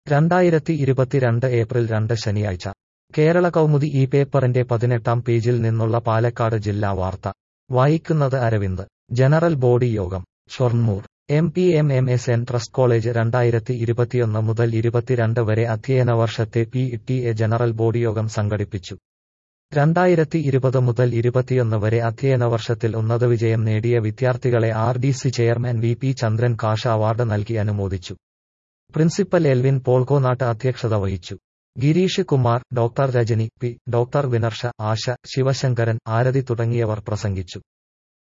രണ്ടായിരത്തി ഇരുപത്തിരണ്ട് ഏപ്രിൽ രണ്ട് ശനിയാഴ്ച കേരള കൗമുദി ഈ പേപ്പറിന്റെ പതിനെട്ടാം പേജിൽ നിന്നുള്ള പാലക്കാട് ജില്ലാ വാർത്ത വായിക്കുന്നത് അരവിന്ദ് ജനറൽ ബോഡി യോഗം Shoranur M P M M S N trust college രണ്ടായിരത്തി ഇരുപത്തിയൊന്ന് മുതൽ ഇരുപത്തിരണ്ട് വരെ അധ്യയന വർഷത്തെ P T A general body യോഗം സംഘടിപ്പിച്ചു രണ്ടായിരത്തി ഇരുപത് മുതൽ ഇരുപത്തിയൊന്ന് വരെ അധ്യയന വർഷത്തിൽ ഉന്നത വിജയം നേടിയ വിദ്യാർത്ഥികളെ R D C chairman V P Chandran cash award നൽകി അനുമോദിച്ചു പ്രിൻസിപ്പൽ എൽവിൻ പോൾക്കോനാട്ട് അധ്യക്ഷത വഹിച്ചു Girish Kumar doctor Rajani P doctor Vinarsha Asha Sivasankaran Arathi തുടങ്ങിയവർ പ്രസംഗിച്ചു